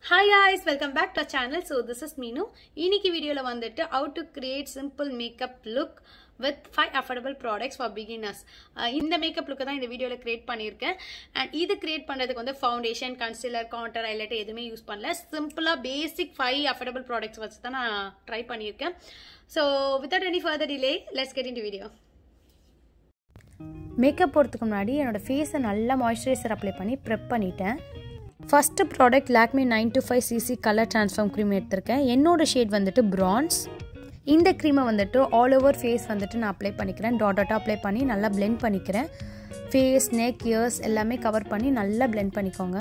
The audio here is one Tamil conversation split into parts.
Hi guys welcome back to channel so this is Meenu இன்னைக்கு வீடியோவில் வந்துட்டு how to create simple makeup look with five affordable products for beginners இந்த மேக்கப் லுக்கை தான் இந்த வீடியோவில் கிரியேட் பண்ணியிருக்கேன் அண்ட் இது கிரியேட் பண்ணுறதுக்கு வந்து ஃபவுண்டேஷன் கன்சிலர் கான்டர் ஹைலைட் எதுவுமே யூஸ் பண்ணல சிம்பிளாக பேசிக் ஃபைவ் அஃபோர்டபுள் ப்ராடக்ட்ஸ் வச்சு தான் நான் ட்ரை பண்ணியிருக்கேன் so without any further delay let's get in video makeup போடுறதுக்கு முன்னாடி என்னோடய ஃபேஸை நல்லா மாய்ஸ்சரைசர் அப்ளை பண்ணி ப்ரெப் பண்ணிட்டேன் first product Lakme nine to five CC colour transform cream எடுத்திருக்கேன் என்னோடய ஷேட் வந்துட்டு ப்ரான்ஸ் இந்த க்ரீமை வந்துட்டு ஆல் ஓவர் ஃபேஸ் வந்துட்டு நான் அப்ளை பண்ணிக்கிறேன் டாட் டாட்டாக அப்ளை பண்ணி நல்லா பிளெண்ட் பண்ணிக்கிறேன் ஃபேஸ் நெக் இயர்ஸ் எல்லாமே கவர் பண்ணி நல்லா பிளெண்ட் பண்ணிக்கோங்க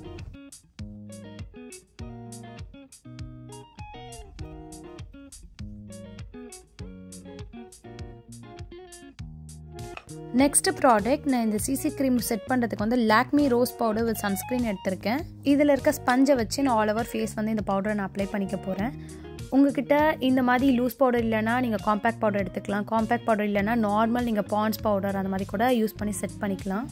நெக்ஸ்ட் ப்ராடக்ட் நான் இந்த சிசி க்ரீம் செட் பண்ணுறதுக்கு வந்து Lakme rose powder with sunscreen எடுத்திருக்கேன் இதில் இருக்க ஸ்பஞ்சை வச்சு நான் ஆல் ஓவர் ஃபேஸ் வந்து இந்த பவுடரை நான் அப்ளை பண்ணிக்க போகிறேன் உங்ககிட்ட இந்த மாதிரி லூஸ் பவுடர் இல்லைனா நீங்கள் காம்பேக்ட் பவுடர் எடுத்துக்கலாம் காம்பேக்ட் பவுடர் இல்லைனா நார்மல் நீங்கள் பான்ஸ் பவுடர் அந்த மாதிரி கூட யூஸ் பண்ணி செட் பண்ணிக்கலாம்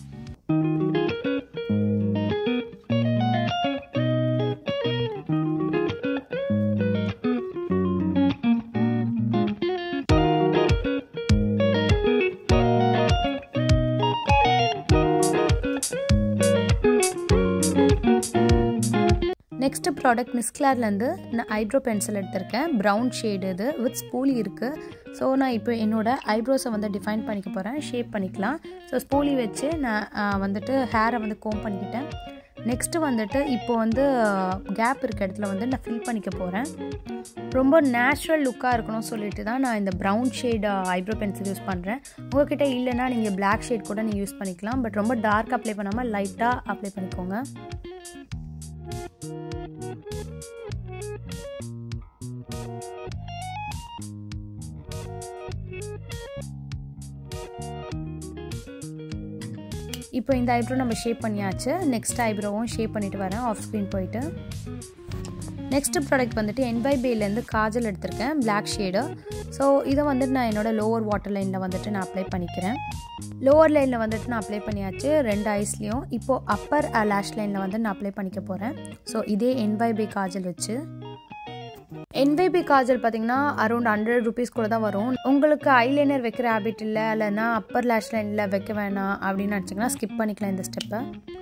நெக்ஸ்ட் ப்ராடக்ட் மிஸ்கிளார்லேருந்து நான் ஐப்ரோ பென்சில் எடுத்திருக்கேன் ப்ரௌன் ஷேடு இது வித் ஸ்பூலி இருக்குது ஸோ நான் இப்போ என்னோடய ஐப்ரோஸை வந்து டிஃபைன் பண்ணிக்க போகிறேன் ஷேப் பண்ணிக்கலாம் ஸோ ஸ்பூலி வச்சு நான் வந்துட்டு ஹேரை வந்து கோம் பண்ணிக்கிட்டேன் நெக்ஸ்ட்டு வந்துட்டு இப்போ வந்து கேப் இருக்க இடத்துல வந்து நான் ஃபில் பண்ணிக்க போகிறேன் ரொம்ப நேச்சுரல் லுக்காக இருக்கணும்னு சொல்லிட்டு தான் நான் இந்த brown shade eyebrow pencil use பண்ணுறேன் உங்கள்கிட்ட இல்லைன்னா நீங்கள் பிளாக் ஷேட் கூட நீங்கள் யூஸ் பண்ணிக்கலாம் பட் ரொம்ப டார்க் அப்ளை பண்ணாமல் லைட்டாக அப்ளை பண்ணிக்கோங்க இப்போ இந்த ஐப்ரோ நம்ம ஷேப் பண்ணியாச்சு நெக்ஸ்ட் ஐப்ரோவும் ஷேப் பண்ணிட்டு வரேன் ஆஃப் ஸ்க்ரீன் போயிட்டு நெக்ஸ்ட் ப்ராடக்ட் வந்துட்டு என்பை பேலேருந்து காஜல் எடுத்திருக்கேன் பிளாக் ஷேடு ஸோ இதை வந்துட்டு நான் என்னோடய லோவர் வாட்டர் லைனில் வந்துட்டு நான் அப்ளை பண்ணிக்கிறேன் லோவர் லைனில் வந்துட்டு நான் அப்ளை பண்ணியாச்சு ரெண்டு ஐஸ்லேயும் இப்போது அப்பர் லேஷ் லைனில் வந்து நான் அப்ளை பண்ணிக்க போகிறேன் ஸோ இதே என்பை பே காஜல் வச்சு என்வைபி காஜல் பார்த்தீங்கன்னா அரௌண்ட் ஹண்ட்ரட் ருபீஸ் கூட தான் வரும் உங்களுக்கு ஐலைனர் வைக்கிற ஹேபிட் இல்லை இல்லைன்னா அப்பர் லேஷ் லைனில் வைக்க வேணாம் அப்படின்னு நினச்சிங்கன்னா ஸ்கிப் பண்ணிக்கலாம் இந்த ஸ்டெப்பை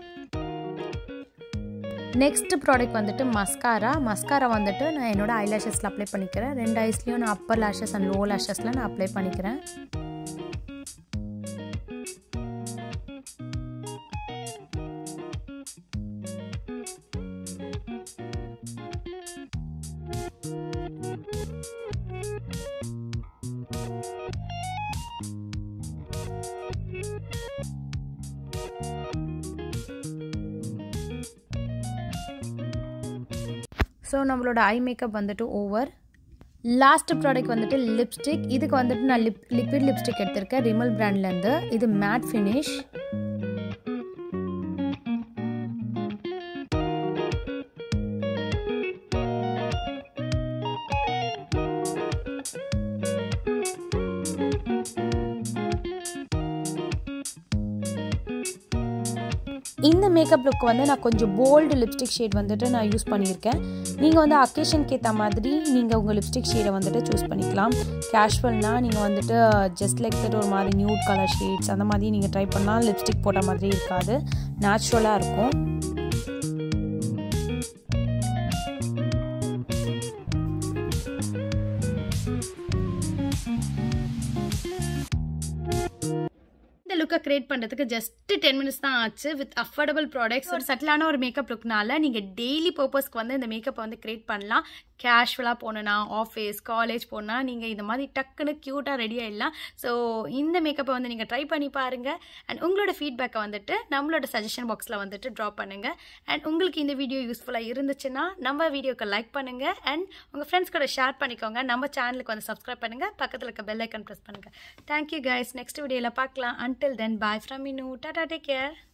நெக்ஸ்ட் ப்ராடக்ட் வந்துட்டு மஸ்காரா மஸ்காரா வந்துட்டு நான் என்னோட ஐ லேஷஸில் அப்ளை பண்ணிக்கிறேன் ரெண்டு ஐஸ்லேயும் நான் அப்பர் லேஷஸ் அண்ட் லோ லேஷஸில் நான் அப்ளை பண்ணிக்கிறேன் ஸோ நம்மளோட ஐ மேக்கப் வந்துட்டு ஓவர் லாஸ்ட் ப்ராடக்ட் வந்துட்டு லிப்ஸ்டிக் இதுக்கு வந்துட்டு நான் லிப் லிக்விட் லிப்ஸ்டிக் எடுத்திருக்கேன் ரிமல் பிராண்ட்லேருந்து இது மேட் ஃபினிஷ் இந்த மேக்கப் லுக் வந்து நான் கொஞ்சம் போல்டு லிப்ஸ்டிக் ஷேட் வந்துட்டு நான் யூஸ் பண்ணியிருக்கேன் நீங்கள் வந்து அக்கேஷனுக்கு ஏற்ற மாதிரி நீங்கள் உங்கள் லிப்ஸ்டிக் ஷேடை வந்துட்டு சூஸ் பண்ணிக்கலாம் கேஷுவல்னால் நீங்கள் வந்துட்டு ஜஸ்ட் லைக் தட் ஒரு மாதிரி நியூட் கலர் ஷேட்ஸ் அந்த மாதிரி நீங்கள் ட்ரை பண்ணால் லிப்ஸ்டிக் போட்ட மாதிரி இருக்காது நேச்சுரலாக இருக்கும் லுக்கை கிரியேட் பண்ணுறதுக்கு ஜஸ்ட் டென் மினிட்ஸ் தான் ஆச்சு வித் அஃபோர்டபுள் ப்ராடக்ட்ஸ் ஒரு சட்டிலான ஒரு மேக்கப் லுக்னால நீங்கள் டெய்லி பர்பஸ்க்கு வந்து இந்த மேக்கப்பை வந்து கிரியேட் பண்ணலாம் கேஷுவலாக போகணுன்னா ஆஃபீஸ் காலேஜ் போனா நீங்கள் இந்த மாதிரி டக்குன்னு க்யூட்டாக ரெடி ஆகிடலாம் ஸோ இந்த மேக்கப்பை வந்து நீங்கள் ட்ரை பண்ணி பாருங்கள் அண்ட் உங்களோட ஃபீட்பேக்கை வந்துட்டு நம்மளோட சஜஷன் பாக்ஸில் வந்துட்டு ட்ராப் பண்ணுங்கள் அண்ட் உங்களுக்கு இந்த வீடியோ யூஸ்ஃபுல்லாக இருந்துச்சுன்னா நம்ம வீடியோக்கு லைக் பண்ணுங்கள் அண்ட் உங்கள் ஃப்ரெண்ட்ஸ் கூட ஷேர் பண்ணிக்கோங்க நம்ம சேனலுக்கு வந்து சப்ஸ்கிரைப் பண்ணுங்கள் பக்கத்தில் இருக்க பெல் ஐக்கன் ப்ரெஸ் பண்ணுங்கள் தேங்க்யூ கைஸ் நெக்ஸ்ட் வீடியோவில் பார்க்கலாம் and Until then, bye from Minu. Tata, take care.